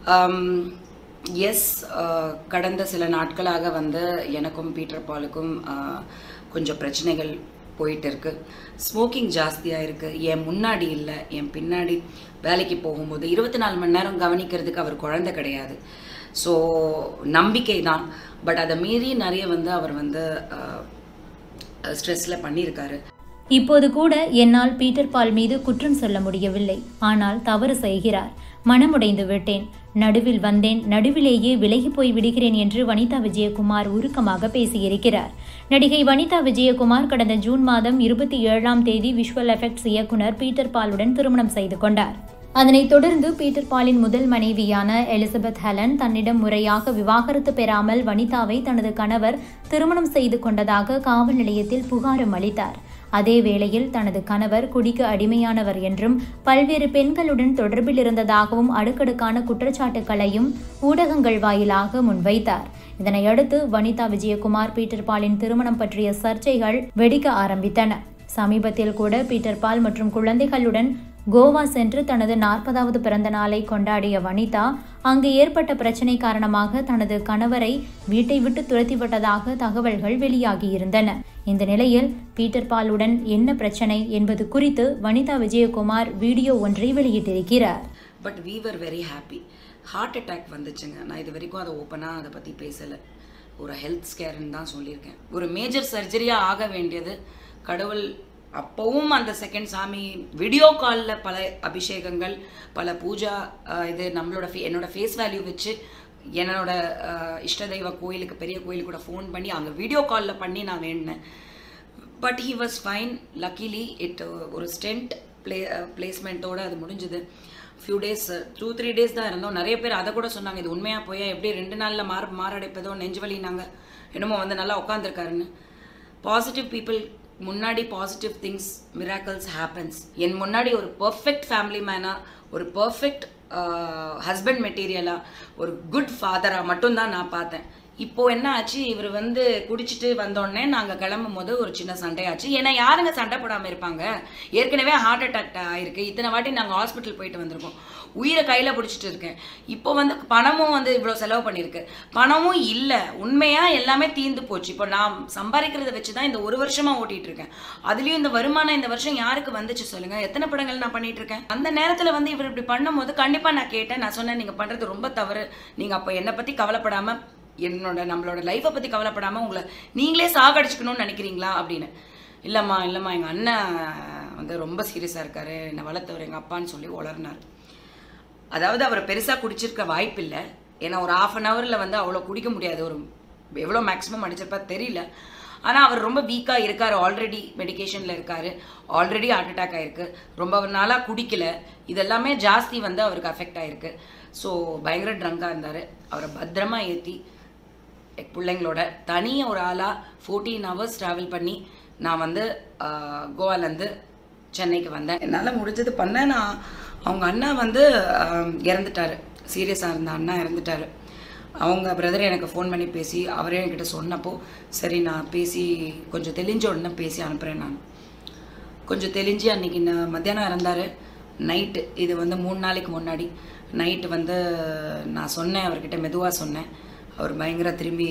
S கடந்த சில நாட்களாக வந்து எனக்கும் பீட்டர் பாலுக்கும் ஆஹ், கொஞ்சம் பிரச்சனைகள் போயிட்டு இருக்கு ஸ்மோக்கிங் ஜாஸ்தியாக இருக்கு என் முன்னாடி இல்லை என் பின்னாடி வேலைக்கு போகும்போது இருபத்தி நாலு மணி நேரம் கவனிக்கிறதுக்கு அவர் குழந்தை கிடையாது ஸோ நம்பிக்கை தான் பட் அதை மீறி நிறைய வந்து அவர் வந்து ஸ்ட்ரெஸ்ஸில் பண்ணியிருக்காரு இப்போது கூட என்னால் பீட்டர் பால் மீது குற்றம் சொல்ல முடியவில்லை ஆனால் தவறு செய்கிறார் மனமுடைந்து விட்டேன் நடுவில் வந்தேன் நடுவிலேயே விலகி போய் விடுகிறேன் என்று வனிதா விஜயகுமார் உருக்கமாக பேசியிருக்கிறார் நடிகை வனிதா விஜயகுமார் கடந்த ஜூன் மாதம் இருபத்தி ஏழாம் தேதி விஷுவல் எஃபெக்ட்ஸ் இயக்குனர் பீட்டர் பாலுடன் திருமணம் செய்து கொண்டார் அதனைத் தொடர்ந்து பீட்டர் பாலின் முதல் மனைவியான எலிசபெத் ஹெலன் தன்னிடம் முறையாக விவாகரத்து பெறாமல் வனிதாவை தனது கணவர் திருமணம் செய்து கொண்டதாக காவல் நிலையத்தில் புகாரும் அளித்தார் அதே வேளையில் தனது கணவர் குடிக்கு அடிமையானவர் என்றும் பல்வேறு பெண்களுடன் தொடர்பில் இருந்ததாகவும் அடுக்கடுக்கான குற்றச்சாட்டுகளையும் ஊடகங்கள் வாயிலாக முன்வைத்தார் இதனையடுத்து வனிதா விஜயகுமார் பீட்டர் பாலின் திருமணம் பற்றிய சர்ச்சைகள் வெடிக்க ஆரம்பித்தன சமீபத்தில் கூட பீட்டர் பால் மற்றும் குழந்தைகளுடன் கோவா சென்று தனது நாற்பதாவது பிறந்த நாளை கொண்டாடிய வனிதா அங்கு ஏற்பட்ட பிரச்சினை காரணமாக தனது கணவரை வீட்டை விட்டு துரத்திவிட்டதாக தகவல்கள் வெளியாகியிருந்தன இந்த நிலையில் பீட்டர் பாலுடன் என்ன பிரச்சனை என்பது குறித்து வனிதா விஜயகுமார் வீடியோ ஒன்றை வெளியிட்டிருக்கிறார் but we were very happy heart attack வந்துச்சுங்க நான் இது வரைக்கும் அதை ஓப்பனாக அதை பற்றி பேசலை ஒரு ஹெல்த் ஸ்கேர்னு தான் சொல்லியிருக்கேன் ஒரு மேஜர் சர்ஜரியாக ஆக வேண்டியது கடவுள் அப்போவும் அந்த செகண்ட் சாமி வீடியோ காலில் பல அபிஷேகங்கள் பல பூஜா அஹ், இது நம்மளோட fe- என்னோட ஃபேஸ் வேல்யூ வச்சு என்னோட அஹ், இஷ்ட தெய்வ கோயிலுக்கு பெரிய கோயிலுக்கு கூட ஃபோன் பண்ணி அங்கே வீடியோ காலில் பண்ணி நான் வேண்டினேன் but he was fine luckily it ஒரு ஸ்டென்ட் ப்ளே பிளேஸ்மெண்ட்டோட அது முடிஞ்சுது few days two three days தான் இருந்தோம் நிறைய பேர் அதை கூட சொன்னாங்க இது உண்மையாக போய் எப்படி ரெண்டு நாளில் மார் மாரடைப்பதோ நெஞ்சு வலினாங்க என்னமோ வந்து நல்லா உட்காந்துருக்காருன்னு பாசிட்டிவ் பீப்புள் முன்னாடி பாசிட்டிவ் திங்ஸ் மிராக்கல்ஸ் ஹேப்பன்ஸ் என் முன்னாடி ஒரு பர்ஃபெக்ட் ஃபேமிலி மேனாக ஒரு பர்ஃபெக்ட் ஹஸ்பண்ட் மெட்டீரியலாக ஒரு குட் ஃபாதராக மட்டும்தான் நான் பார்த்தேன் இப்போ என்ன ஆச்சு இவர் வந்து குடிச்சிட்டு வந்தோடனே நாங்கள் கிளம்பும் போது ஒரு சின்ன சண்டை ஆச்சு ஏன்னா யாருங்க சண்டை போடாமல் இருப்பாங்க ஏற்கனவே ஹார்ட் அட்டாக் ஆயிருக்கு இத்தனை வாட்டி நாங்கள் ஹாஸ்பிட்டல் போயிட்டு வந்திருக்கோம் உயிரை கையில் பிடிச்சிட்டு இருக்கேன் இப்போ வந்து பணமும் வந்து இவ்வளோ செலவு பண்ணியிருக்கு பணமும் இல்லை உண்மையாக எல்லாமே தீர்ந்து போச்சு இப்போ நான் சம்பாதிக்கிறத வச்சு தான் இந்த ஒரு வருஷமாக ஓட்டிட்டு இருக்கேன் அதுலேயும் இந்த வருமானம் இந்த வருஷம் யாருக்கு வந்துச்சு சொல்லுங்க எத்தனை படங்கள் நான் பண்ணிட்டு இருக்கேன் அந்த நேரத்தில் வந்து இவர் இப்படி பண்ணும்போது கண்டிப்பாக நான் கேட்டேன் நான் சொன்னேன் நீங்கள் பண்ணுறது ரொம்ப தவறு நீங்கள் அப்போ என்னை பற்றி கவலைப்படாமல் என்னோட நம்மளோட லைஃப்பை பற்றி கவலைப்படாமல் உங்களை நீங்களே சாகடிச்சுக்கணும்னு நினைக்கிறீங்களா அப்படின்னு இல்லைம்மா இல்லைம்மா எங்கள் அண்ணன் வந்து ரொம்ப சீரியஸாக இருக்காரு என்னை வளர்த்தவர் எங்கள் அப்பான்னு சொல்லி உளர்னார் அதாவது அவர் பெருசாக குடிச்சிருக்க வாய்ப்பு இல்லை ஏன்னா ஒரு ஆஃப் அன் ஹவரில் வந்து அவ்வளோ குடிக்க முடியாது ஒரு எவ்வளோ மேக்ஸிமம் அடிச்சிருப்பா தெரியல ஆனால் அவர் ரொம்ப வீக்காக இருக்கார் ஆல்ரெடி மெடிகேஷனில் இருக்கார் ஆல்ரெடி ஹார்ட் அட்டாக் ஆயிருக்கு ரொம்ப நாளாக குடிக்கல இதெல்லாமே ஜாஸ்தி வந்து அவருக்கு அஃபெக்ட் ஆயிருக்கு ஸோ பயங்கர ட்ரங்காக இருந்தார் அவரை பத்திரமா ஏற்றி பிள்ளைங்களோட தனியாக ஒரு ஆளாக ஃபோர்டீன் ஹவர்ஸ் ட்ராவல் பண்ணி நான் வந்து ஆஹ், கோவாலேருந்து சென்னைக்கு வந்தேன் என்னால் முடிஞ்சது பண்ணேன் நான் அவங்க அண்ணா வந்து ஆஹ், இறந்துட்டாரு சீரியஸாக இருந்த அண்ணா இறந்துட்டாரு அவங்க பிரதர் எனக்கு ஃபோன் பண்ணி பேசி அவரே என்கிட்ட சொன்னப்போ சரி நான் பேசி கொஞ்சம் தெளிஞ்ச உடனே பேசி அனுப்புகிறேன் நான் கொஞ்சம் தெளிஞ்சு அன்னைக்கு நான் மத்தியானம் இறந்தார் நைட்டு இது வந்து மூணு நாளைக்கு முன்னாடி நைட்டு வந்து நான் சொன்னேன் அவர்கிட்ட மெதுவாக சொன்னேன் அவர் பயங்கர திரும்பி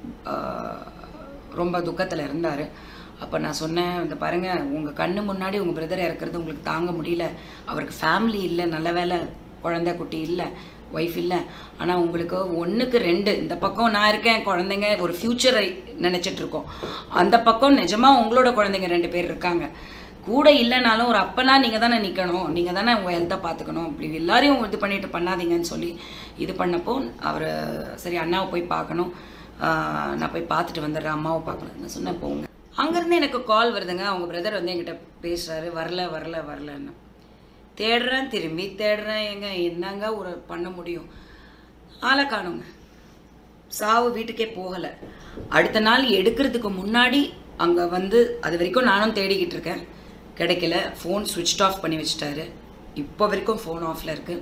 ஆஹ், ரொம்ப துக்கத்தில் இருந்தார் அப்போ நான் சொன்னேன் இந்த பாருங்கள் உங்கள் கண்ணு முன்னாடி உங்கள் பிரதர் இறக்குறது உங்களுக்கு தாங்க முடியல அவருக்கு ஃபேமிலி இல்லை நல்ல வேலை குழந்தை குட்டி இல்லை ஒய்ஃப் இல்லை ஆனால் உங்களுக்கு ஒன்றுக்கு ரெண்டு இந்த பக்கம் நான் இருக்கேன் குழந்தைங்க ஒரு ஃப்யூச்சரை நினச்சிட்டு இருக்கோம் அந்த பக்கம் நிஜமாக உங்களோட குழந்தைங்க ரெண்டு பேர் இருக்காங்க கூட இல்லைனாலும் ஒரு அப்பனா நீங்கள் தானே நிற்கணும் நீங்கள் தானே உங்கள் ஹெல்த்தை பார்த்துக்கணும் இப்படி எல்லாரையும் இது பண்ணிட்டு பண்ணாதீங்கன்னு சொல்லி இது பண்ணப்போ அவர் சரி அண்ணாவை போய் பார்க்கணும் ஆஹ் நான் போய் பார்த்துட்டு வந்துடுறேன் அம்மாவை பார்க்கணும் நான் சொன்னேன் போங்க அங்கேருந்து எனக்கு கால் வருதுங்க அவங்க பிரதர் வந்து என்கிட்ட பேசுகிறாரு வரல வரல வரலன்னு தேடுறேன் திரும்பி தேடுறேன் எங்க என்னங்க ஒரு பண்ண முடியும் ஆளை காணுங்க சாவு வீட்டுக்கே போகலை அடுத்த நாள் எடுக்கிறதுக்கு முன்னாடி அங்கே வந்து அது வரைக்கும் நானும் தேடிக்கிட்டு இருக்கேன் கிடைக்கல ஃபோன் சுவிட்ச் ஆஃப் பண்ணி வச்சுட்டாரு இப்போ வரைக்கும் ஃபோன் ஆஃபில் இருக்குது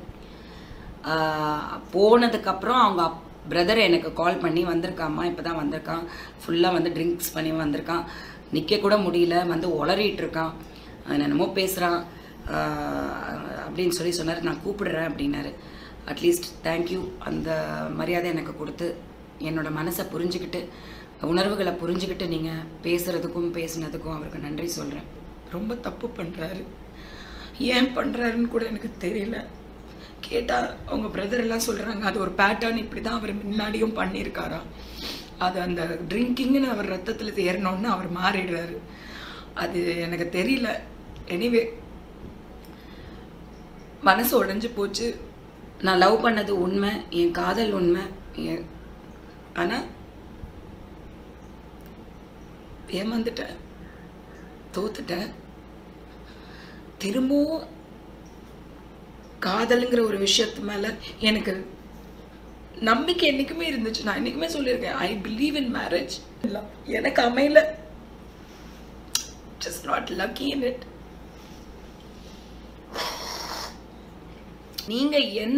போனதுக்கப்புறம் அவங்க பிரதர் எனக்கு கால் பண்ணி வந்திருக்காம்மா இப்போ தான் வந்திருக்கான் ஃபுல்லாக வந்து ட்ரிங்க்ஸ் பண்ணி வந்திருக்கான் நிற்க கூட முடியல வந்து உளறிட்டு இருக்கான் அவன் என்னமோ பேசுகிறான் அப்படின்னு சொல்லி சொன்னார் நான் கூப்பிடுறேன் அப்படின்னாரு அட்லீஸ்ட் தேங்க்யூ அந்த மரியாதை எனக்கு கொடுத்து என்னோட மனசை புரிஞ்சுக்கிட்டு உணர்வுகளை புரிஞ்சுக்கிட்டு நீங்கள் பேசுகிறதுக்கும் பேசுனதுக்கும் அவருக்கு நன்றி சொல்கிறேன் ரொம்ப தப்பு பண்ணுறாரு ஏன் பண்ணுறாருன்னு கூட எனக்கு தெரியல கேட்டால் அவங்க பிரதர் எல்லாம் சொல்கிறாங்க அது ஒரு பேட்டர்ன் இப்படி தான் அவர் முன்னாடியும் பண்ணியிருக்காரா அது அந்த ட்ரிங்கிங்னு அவர் ரத்தத்தில் ஏறினோன்னு அவர் மாறிடுறாரு அது எனக்கு தெரியல எனிவே மனசு உடைஞ்சு போச்சு நான் லவ் பண்ணது உண்மை என் காதல் உண்மை என் ஆனால் ஏமாந்துட்டேன் தோத்துட்டேன் திரும்பவும் காதலுங்கிற ஒரு விஷயத்து மேல எனக்கு நம்பிக்கை என்னைக்குமே இருந்துச்சு நான் என்னைக்குமே சொல்லியிருக்கேன் ஐ பிலீவ் இன் மேரேஜ் எனக்கு அமையல just not lucky in it நீங்க என்ன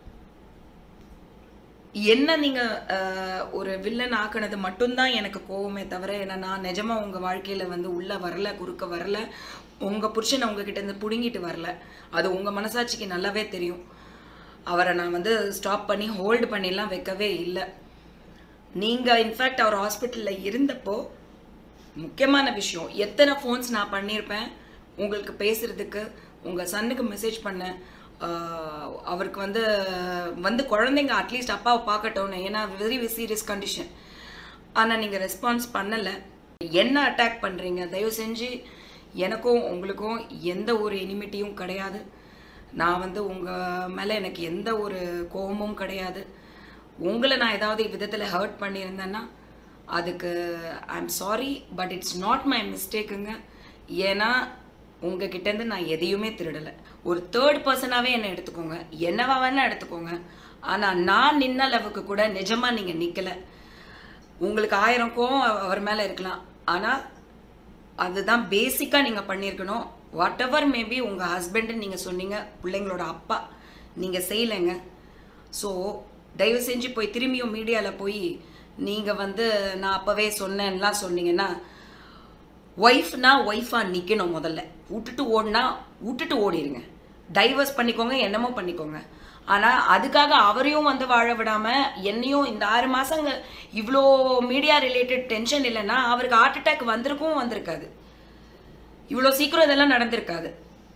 என்ன நீங்க அஹ், ஒரு வில்லன் ஆக்குனது மட்டும்தான் எனக்கு கோவமே தவிர ஏன்னா நான் நிஜமா உங்க வாழ்க்கையில வந்து உள்ள வரல குறுக்க வரல உங்க புருஷனை உங்ககிட்ட இருந்து புடுங்கிட்டு வரல அது உங்க மனசாட்சிக்கு நல்லாவே தெரியும் அவரை நான் வந்து ஸ்டாப் பண்ணி ஹோல்டு பண்ணிலாம் வைக்கவே இல்லை நீங்க இன்ஃபேக்ட் அவர் ஹாஸ்பிட்டல்ல இருந்தப்போ முக்கியமான விஷயம் எத்தனை ஃபோன்ஸ் நான் பண்ணியிருப்பேன் உங்களுக்கு பேசுறதுக்கு உங்க சன்னுக்கு மெசேஜ் பண்ணேன் ஆஹ் அவருக்கு வந்து வந்து குழந்தைங்க அட்லீஸ்ட் அப்பாவை பார்க்கட்டும்னு ஏன்னா வெரி சீரியஸ் கண்டிஷன் ஆனால் நீங்கள் ரெஸ்பான்ஸ் பண்ணலை என்ன அட்டாக் பண்ணுறீங்க தயவு செஞ்சு எனக்கும் உங்களுக்கும் எந்த ஒரு எனிமிட்டியும் கிடையாது நான் வந்து உங்கள் மேலே எனக்கு எந்த ஒரு கோபமும் கிடையாது உங்களை நான் ஏதாவது விதத்தில் ஹர்ட் பண்ணியிருந்தேன்னா அதுக்கு I am sorry but it's not my மிஸ்டேக்குங்க ஏன்னா உங்ககிட்டேருந்து நான் எதையுமே திருடலை ஒரு தேர்ட் பர்சனாகவே என்னை எடுத்துக்கோங்க என்னவா வேணா எடுத்துக்கோங்க ஆனால் நான் நின்ன அளவுக்கு கூட நிஜமாக நீங்கள் நிற்கலை உங்களுக்கு ஆயிரம் கோவம் அவர் மேலே இருக்கலாம் ஆனால் அதுதான் பேசிக்காக நீங்கள் பண்ணியிருக்கணும் வாட் எவர் மேபி உங்கள் ஹஸ்பண்டுன்னு நீங்கள் சொன்னீங்க பிள்ளைங்களோட அப்பா நீங்கள் செய்யலைங்க ஸோ தயவு செஞ்சு போய் திரும்பியும் மீடியாவில் போய் நீங்கள் வந்து நான் அப்போவே சொன்னேன்லாம் சொன்னீங்கன்னா ஒய்ஃப்னா ஒய்ஃபாக நிற்கணும் முதல்ல விட்டுட்டு ஓடினா விட்டுட்டு ஓடிடுங்க டைவர்ஸ் பண்ணிக்கோங்க என்னமோ பண்ணிக்கோங்க ஆனால் அதுக்காக அவரையும் வந்து வாழ விடாமல் என்னையும் இந்த ஆறு மாதங்க இவ்வளோ மீடியா ரிலேட்டட் டென்ஷன் இல்லைன்னா அவருக்கு ஹார்ட் அட்டாக் வந்திருக்கும் வந்திருக்காது இவ்வளோ சீக்கிரம் இதெல்லாம் நடந்திருக்காது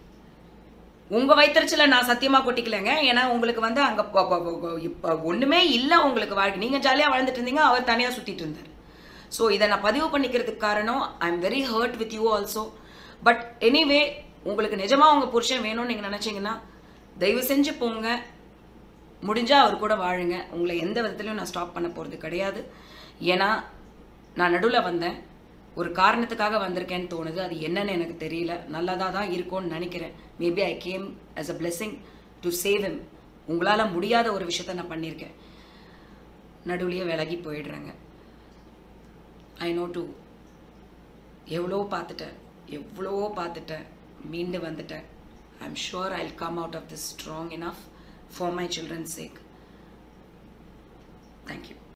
உங்க வயிற்றுச்சல நான் சத்தியமா கொட்டிக்கலைங்க ஏன்னா உங்களுக்கு வந்து அங்க ப- ப- ப- இப்ப ஒண்ணுமே இல்ல உங்களுக்கு வாழ்க்கை நீங்க ஜாலியா வாழ்ந்துட்டு இருந்தீங்க அவர் தனியா சுத்திட்டு இருந்தார் ஸோ இதை நான் பதிவு பண்ணிக்கிறதுக்கு காரணம் I am very hurt with you also but anyway உங்களுக்கு நிஜமா உங்க புருஷன் வேணும்னு நீங்க நினைச்சீங்கன்னா தயவு செஞ்சு போங்க முடிஞ்சா அவர் கூட வாழுங்க உங்களை எந்த விதத்துலையும் நான் ஸ்டாப் பண்ண போறது கிடையாது ஏன்னா நான் நடுவில் வந்தேன் ஒரு காரணத்துக்காக வந்திருக்கேன்னு தோணுது அது என்னன்னு எனக்கு தெரியல நல்லதாக தான் இருக்கும்னு நினைக்கிறேன் maybe I came as a blessing to save him உங்களால் முடியாத ஒரு விஷயத்த நான் பண்ணியிருக்கேன் நடுவுலயே விலகி போயிடுறேங்க ஐ நோ டு எவ்வளோ பார்த்துட்டேன் எவ்வளவோ பார்த்துட்டேன் மீண்டு வந்துட்டேன் I am sure I come out of this strong enough for my children's sake thank you